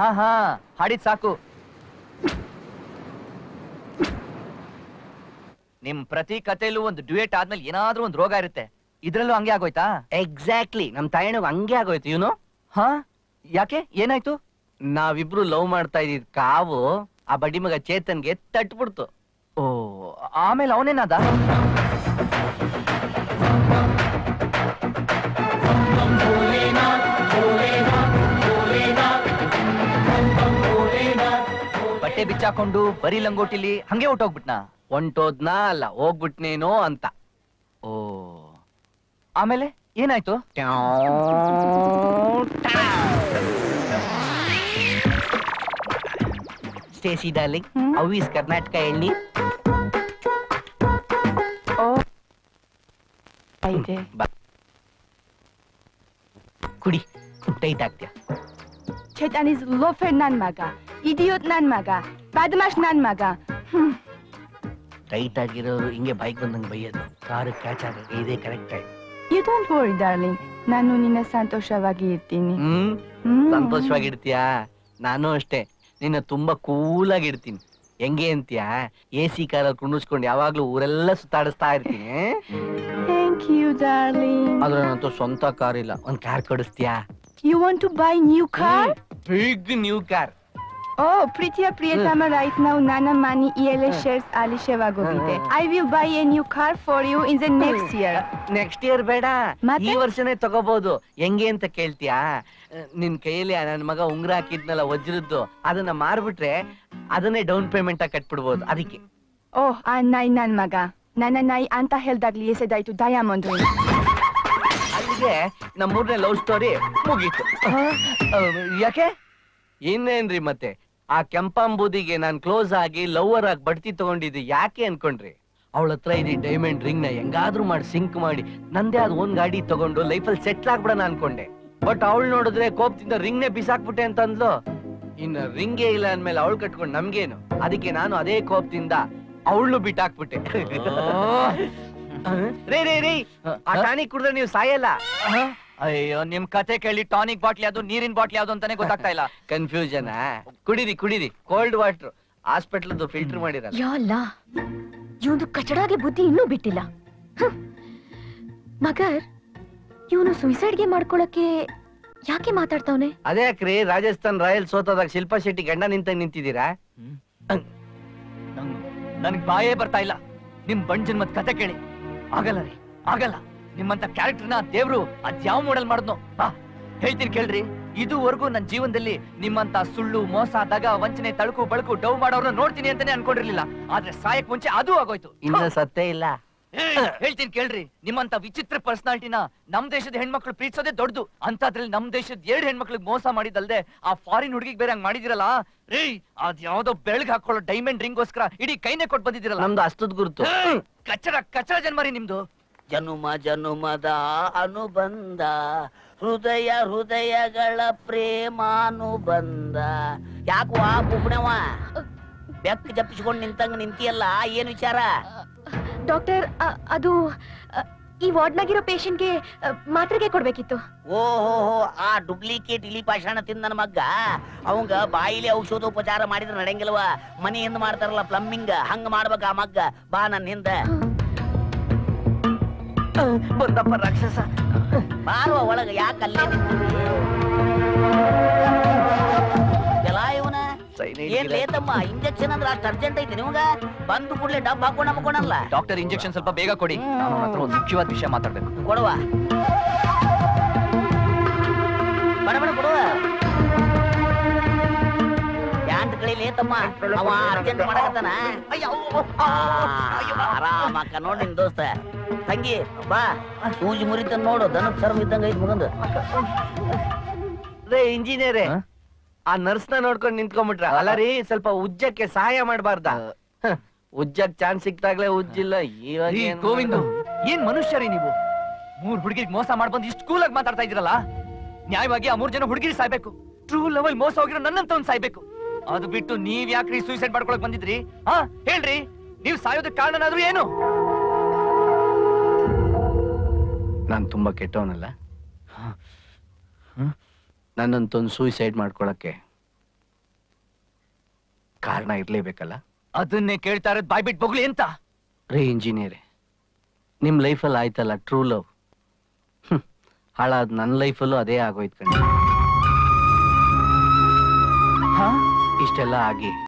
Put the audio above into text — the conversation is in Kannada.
ಹಾ ಹಾಡಿದ್ ಸಾಕು ನಿಮ್ ಪ್ರತಿ ಕಥೆಯಲ್ಲೂ ಒಂದು ಡ್ಯೂಯೇಟ್ ಆದ್ಮೇಲೆ ಏನಾದ್ರೂ ಒಂದು ರೋಗ ಇರುತ್ತೆ ಇದ್ರಲ್ಲೂ ಹಂಗೆ ಆಗೋಯ್ತಾ ಎಕ್ಸಾಕ್ಟ್ಲಿ ನಮ್ ತಾಯಣಗ್ ಹಂಗೆ ಆಗೋಯ್ತು ಇವನು ಹಾ ಯಾಕೆ ಏನಾಯ್ತು ನಾವಿಬ್ರು ಲವ್ ಮಾಡ್ತಾ ಇದ್ದಿದ್ ಕಾವು ಆ ಬಡ್ಡಿ ಮಗ ಚೇತನ್ಗೆ ತಟ್ಬಿಡ್ತು ಓ ಆಮೇಲೆ ಅವನೇನಾದ ಬಟ್ಟೆ ಬಿಚ್ಚಾಕೊಂಡು ಬರೀ ಲಂಗೋಟಿಲಿ ಹಂಗೆ ಹೊಟ್ಟೋಗ್ಬಿಟ್ನಾ ಹೊಂಟೋದ್ನಾ ಅಲ್ಲ ಹೋಗ್ಬಿಟ್ನೇನೋ ಅಂತ ಓ ಆಮೇಲೆ ಏನಾಯ್ತು Stacy darling how is Karnataka ಎಣ್ಣಿ ಇದೆ ಕುಡಿ ಟೈಟ್ ಆಗ್ತೀಯ ಚೇತನ್ ಇಸ್ ಲೋಫರ್ ನನ್ ಮಗ ಇಡಿಯೋಟ್ ನನ್ ಮಗ ಬದಮಾಶ್ ನನ್ ಮಗ ಹ್ಮ್ ಟೈಟ್ ಆಗಿರೋರು ಹಿಂಗೆ ಬೈಕ್ ಬಂದಂಗೆ ಬೈಯೋದು ಕಾರು ಕ್ಯಾಚ್ ಆಗೋದು ಇದೇ ಕರೆಕ್ಟ್ ಆಯ್ತು ಯು ಡೋಂಟ್ ವರಿ ಡಾರ್ಲಿಂಗ್ ನಾನು ನಿನ್ನ ಸಂತೋಷವಾಗಿ ಇರ್ತೀನಿ ಹ್ಮ್ ಹ್ಮ್. ಸಂತೋಷವಾಗಿರ್ತೀಯಾ ನಾನು ಅಷ್ಟೇ ನಿನ್ನ ತುಂಬಾ ಕೂಲ್ ಆಗಿರ್ತೀನಿ ಹೆಂಗೆ ಅಂತೀಯಾ ಎ ಸಿ ಕಾರಲ್ಲಿ ಕುಂಡಿಸ್ಕೊಂಡು ಯಾವಾಗ್ಲೂ ಊರೆಲ್ಲ ಸುತ್ತಾಡಿಸ್ತಾ ಇರ್ತೀನಿ ಥ್ಯಾಂಕ್ ಯು ಡಾರ್ಲಿಂಗ್ ಆದ್ರೆ ನಂತೂ ಸ್ವಂತ ಕಾರ್ ಇಲ್ಲ ಒಂದ್ ಕಾರ್ ಕೊಡಿಸ್ತೀಯಾ you want to buy new car big new car ಓ ಪ್ರೀತಿಯ ಪ್ರಿಯತಮ ರೈಟ್ ನಾವು ನನ್ನ money E L S shares ಆಲಿಶವಾಗೋಗಿದೆ I will buy a new car for you in the next year next year ಬೇಡ ಮತ್ತೆ? ಈ ವರ್ಷನೇ ತಗೋಬಹುದು ಹೆಂಗೆ ಅಂತ ಕೇಳ್ತೀಯಾ ಅಹ್, ನಿನ್ ಕೈಯಲ್ಲಿ ನನ್ ಮಗ ಉಂಗ್ರ ಹಾಕಿದ್ನಲ್ಲ ವಜ್ರದ್ದು ಅದನ್ನ ಮಾರ್ಬಿಟ್ರೆ ಅದನ್ನೇ ಡೌನ್ ಪೇಮೆಂಟ್ ಆಗಿ ಕಟ್ಬಿಡ್ಬೋದು ಅದಕ್ಕೆ ಓಹ್ ಆ ನಾಯಿ ನನ್ ಮಗ ನನ್ನ ನಾಯಿ ಅಂತ ಹೇಳ್ದಾಗ್ಲಿ ಎಸೆದಾಯ್ತು ಡಯಾಮಂಡ್ ರಿಂಗ್ ಅಲ್ಲಿಗೆ ನಮ್ಮ ಮೂರನೇ ಲವ್ ಸ್ಟೋರಿ ಮುಗೀತು ಅಹ್, ಯಾಕೆ ಇನ್ನೇನ್ರಿ ಮತ್ತೆ ಆ ಕೆಂಪಂಬೂದಿಗೆ ನಾನ್ ಕ್ಲೋಸ್ ಆಗಿ ಲವರ್ ಆಗಿ ಬಡ್ತಿ ತಗೊಂಡಿದ್ದು ಯಾಕೆ ಅನ್ಕೊಂಡ್ರಿ ಅವಳ ಹತ್ರ ಇದು ಡೈಮಂಡ್ ರಿಂಗ್ ನ ಹೆಂಗಾದ್ರೂ ಮಾಡಿ ಸಿಂಕ್ ಮಾಡಿ ನಂದೇ ಅದ್ ಒಂದ್ ಗಾಡಿ ತಗೊಂಡು ಲೈಫಲ್ಲಿ ಸೆಟ್ಲ್ ಆಗ್ಬಿಡೋಣ ಅನ್ಕೊಂಡೆ ಬಟ್ ಅವಳು ನೋಡಿದ್ರೆ ಕೋಪದಿಂದ ರಿಂಗ್ ನೇ ಬಿಸಾಕ್ಬಿಟ್ಟೆ ಅಂತ ಅಂದ್ಲು ಇನ್ನು ರಿಂಗೇ ಇಲ್ಲ ಅಂದ್ಮೇಲೆ ಅವಳು ಕಟ್ಕೊಂಡು ನಮ್ಗೇನು ಅದಕ್ಕೆ ನಾನು ಅದೇ ಕೋಪದಿಂದ ಅವಳು ಬಿಟ್ಟಾಕ್ಬಿಟ್ಟೆ ರೇ ರೇ ರೇ ಆ ಟಾನಿಕ್ ಕುಡಿದ್ರೆ ನೀವು ಸಾಯಲ್ಲ ಅಯ್ಯೋ ನಿಮ್ ಕತೆ ಕೇಳಿ ಟಾನಿಕ್ ಬಾಟ್ಲಿ ಅದು ನೀರಿನ ಬಾಟ್ಲಿ ಯಾವ್ದು ಅಂತಾನೆ ಗೊತ್ತಾಗ್ತಾ ಇಲ್ಲ ಕನ್ಫ್ಯೂಷನ್ ಕುಡಿರಿ ಕುಡಿರಿ ಕೋಲ್ಡ್ ವಾಟರ್ ಹಾಸ್ಪಿಟಲ್ ಫಿಲ್ಟರ್ ಮಾಡಿರಲ್ಲ ಯಾಲ್ಲ ಇವನು ಕಚಡಾಗೆ ಬುದ್ಧಿ ಇನ್ನೂ ಬಿಟ್ಟಿಲ್ಲ ಹ್ಮ್. ಮಗರ್ ಇವನು ಸುಯಿಸೈಡ್ಗೆ ಮಾಡ್ಕೊಳಕ್ಕೆ ಯಾಕೆ ಮಾತಾಡ್ತಾವನೆ ಅದೇ ಯಾಕ್ರಿ ರಾಜಸ್ಥಾನ್ ರಾಯಲ್ ಸೋತದಾಗ ಶಿಲ್ಪಾ ಶೆಟ್ಟಿ ಗಂಡ ನಿಂತ ನಿಂತಿದ್ದೀರಾ ನನ್ಗ್ ಬಾಯೇ ಬರ್ತಾ ಇಲ್ಲ ನಿಮ್ ಬಣ್ ಜನ್ಮದ್ ಕತೆ ಕೇಳಿ ಆಗಲ್ಲ ರೀ ಆಗಲ್ಲ ನಿಮ್ಮಂತ ಕ್ಯಾರೆಕ್ಟರ್ನ ದೇವ್ರು ಅದ್ಯಾವ ಮಾಡೆಲ್ ಮಾಡಿದ್ನೋ ಬಾ ಹೇಳ್ತೀನಿ ಕೇಳ್ರಿ ಇದುವರೆಗೂ ನನ್ನ ಜೀವನದಲ್ಲಿ ನಿಮ್ಮಂತ ಸುಳ್ಳು ಮೋಸ ದಗ ವಂಚನೆ ತಳುಕು ಬಳಕು ಡವ್ ಮಾಡೋರ್ನ ನೋಡ್ತೀನಿ ಅಂತಾನೆ ಅನ್ಕೊಂಡಿರ್ಲಿಲ್ಲ ಆದ್ರೆ ಸಾಯಕ್ ಮುಂಚೆ ಅದು ಆಗೋಯ್ತು ಇನ್ನ ಸತ್ತೇ ಇಲ್ಲ ಏಯ್, ಹೇಳ್ತೀನಿ ಕೇಳ್ರಿ ನಿಮ್ಮಂತ ವಿಚಿತ್ರ ಪರ್ಸನಾಲಿಟಿನ ನಮ್ ದೇಶದ ಹೆಣ್ಮಕ್ಳು ಪ್ರೀತಿಸೋದೇ ದೊಡ್ಡದು ಅಂತದ್ರಲ್ಲಿ ನಮ್ ದೇಶದ ಎರಡ್ ಹೆಣ್ಮಕ್ಳಿಗೆ ಮೋಸ ಮಾಡಿದಲ್ದೆ ಆ ಫಾರಿನ್ ಹುಡುಗಿಗೆ ಬೇರೆ ಹಂಗ್ ಮಾಡಿದಿರಲ್ಲ ರೀ ಅದ್ ಯಾವ್ದೋ ಬೆಳಗ್ ಹಾಕೊಳ್ಳೋ ಡೈಮಂಡ್ ರಿಂಗೋಸ್ಕರ ಇಡೀ ಕೈನೇ ಕೊಟ್ಟು ಬಂದಿದಿರಲ್ಲ ನಮ್ದು ಅಷ್ಟದ್ ಗುರುತು ಏಯ್, ಕಚ್ಚಡ ಕಚ್ಚಡ ಜನ್ಮರಿ ನಿಮ್ದು ಜನುಮ ಜನುಮದ ಅನುಬಂಧ ಹೃದಯ ಹೃದಯಗಳ ಪ್ರೇಮಾನುಬಂಧ ಯಾಕೋ ಆ ಬುಬ್ಣವ ಬೆಕ್ಕ ಜಪ್ಪಿಸ್ಕೊಂಡು ನಿಂತಂಗ ನಿಂತಿಯಲ್ಲ ಏನ್ ವಿಚಾರ ಡಾಕ್ಟರ್ ಅ- ಅದು ಅ, ಈ ವಾರ್ಡ್ನಾಗಿರೋ ಪೇಷಂಟ್ಗೆ ಮಾತ್ರೆಗೆ ಕೊಡ್ಬೇಕಿತ್ತು ಓಹೋ ಆ ಡುಪ್ಲಿಕೇಟ್ ಇಲಿ ಪಾಷಾಣ ತಿಂದ ನನ್ನ ಮಗ್ಗ ಅವಂಗ ಬಾಯಿಲಿ ಔಷಧೋಪಚಾರ ಮಾಡಿದ್ರೆ ನಡೆಯಂಗಿಲ್ವ ಮನಿ ಹಿಂದ್ ಮಾಡ್ತಾರಲ್ಲ ಪ್ಲಂಬಿಂಗ್ ಹಂಗ ಮಾಡ್ಬೇಕ ಆ ಮಗ್ಗ ಬಾ ನನ್ನ ಹಿಂದ ಬಂದಪ್ಪ ರಾಕ್ಷಸ ಬಾರುವ ಒಳಗ ಯಾಕೆ ಅಲ್ಲೇ ನಿಂತಿದಿ? ಎಲ್ಲ ಇವನ ಏನ್ ಲೇತಮ್ಮ ಇಂಜೆಕ್ಷನ್ ಅಂದ್ರೆ ಅಷ್ಟು ಅರ್ಜೆಂಟ್ ಐತಿ ನಿಮ್ಗ ಬಂದು ಕೂಡ್ಲೆ ಡಬ್ ಹಾಕೊಂಡ್ ನಮ್ಕೊಂಡಲ್ಲ ಡಾಕ್ಟರ್ ಇಂಜೆಕ್ಷನ್ ಸ್ವಲ್ಪ ಬೇಗ ಕೊಡಿ ನಾನು ಅವ್ನ ಹತ್ರ ಒಂದು ಮುಖ್ಯವಾದ ವಿಷಯ ಮಾತಾಡ್ಬೇಕು ಕೊಡುವ ಬಡ ಬಡ ಕೊಡುವ ಯಾಂಟ್ ಕಳಿ ಲೇತಮ್ಮ ಅವ ಅರ್ಜೆಂಟ್ ಮಾಡಕತ್ತಾನ ಆರಾಮಕ್ಕ ನೋಡಿ ನಿನ್ ದೋಸ್ತ ತಂಗಿ ಬಾ ಸೂಜಿ ಮುರಿತ ನೋಡು ದನಕ್ ಸರ್ವ್ ಇದ್ದಂಗ ಐತ್ ಮಗಂದು ರೇ ಇಂಜಿನಿಯರೇ ಹ? ಆ ನರ್ಸ್ನ ನೋಡ್ಕೊಂಡು ನಿಂತ್ಕೊಂಡ್ಬಿಟ್ರ ಅಲ್ಲ ರೀ ಸ್ವಲ್ಪ ಉಜ್ಜಕ್ಕೆ ಸಹಾಯ ಮಾಡಬಾರ್ದ ಉಜ್ಜಕ್ ಚಾನ್ಸ್ ಸಿಕ್ತಾಗ್ಲೇ ಉಜ್ಜಿಲ್ಲ ಇವಾಗ ರೀ, ಏನ್ ಗೋವಿಂದು ಮಾಡೋದು? ಏನ್ ಮನುಷ್ಯರಿ ನೀವು ಮೂರ್ ಹುಡುಗಿಗೆ ಮೋಸ ಮಾಡ್ಬಂದು ಇಷ್ಟು ಕೂಲಾಗಿ ಮಾತಾಡ್ತಾ ಇದ್ರಲ್ಲ ನ್ಯಾಯವಾಗಿ ಆ ಮೂರ್ ಜನ ಹುಡುಗಿರಿ ಸಾಯ್ಬೇಕು ಟ್ರೂ ಲೆವೆಲ್ ಮೋಸ ಹೋಗಿರೋ ನನ್ನಂತವ್ನ್ ಸಾಯ್ಬೇಕು ಅದು ಬಿಟ್ಟು ನೀವ್ ಯಾಕ್ರಿ ಸೂಸೈಡ್ ಮಾಡ್ಕೊಳಕ್ ಬಂದಿದ್ರಿ ಹಾ ಹೇಳ್ರಿ ನೀವ್ ಸಾಯೋದಕ್ ಕಾರಣನಾದ್ರೂ ಏನು ನಾನ್ ತುಂಬಾ ಕೆಟ್ಟವನಲ್ಲ ನನ್ನಂತೊಂದು ಸೂಸೈಡ್ ಮಾಡ್ಕೊಳಕ್ಕೆ ಕಾರಣ ಇರ್ಲೇಬೇಕಲ್ಲ ಅದನ್ನೇ ಕೇಳ್ತಾ ಇರೋದ್ ಬಾಯ್ ಬಿಟ್ ಬೊಗ್ಲಿ ಅಂತ ರೇ ಇಂಜಿನಿಯರೇ ನಿಮ್ ಲೈಫಲ್ಲಿ ಆಯ್ತಲ್ಲ ಟ್ರೂ ಲವ್ ಹಾಳಾದ್ ನನ್ನ ಲೈಫಲ್ಲೂ ಅದೇ ಆಗೋಯ್ತು ಕಣ್ರಿ ಹಾ ಇಷ್ಟೆಲ್ಲ ಆಗಿ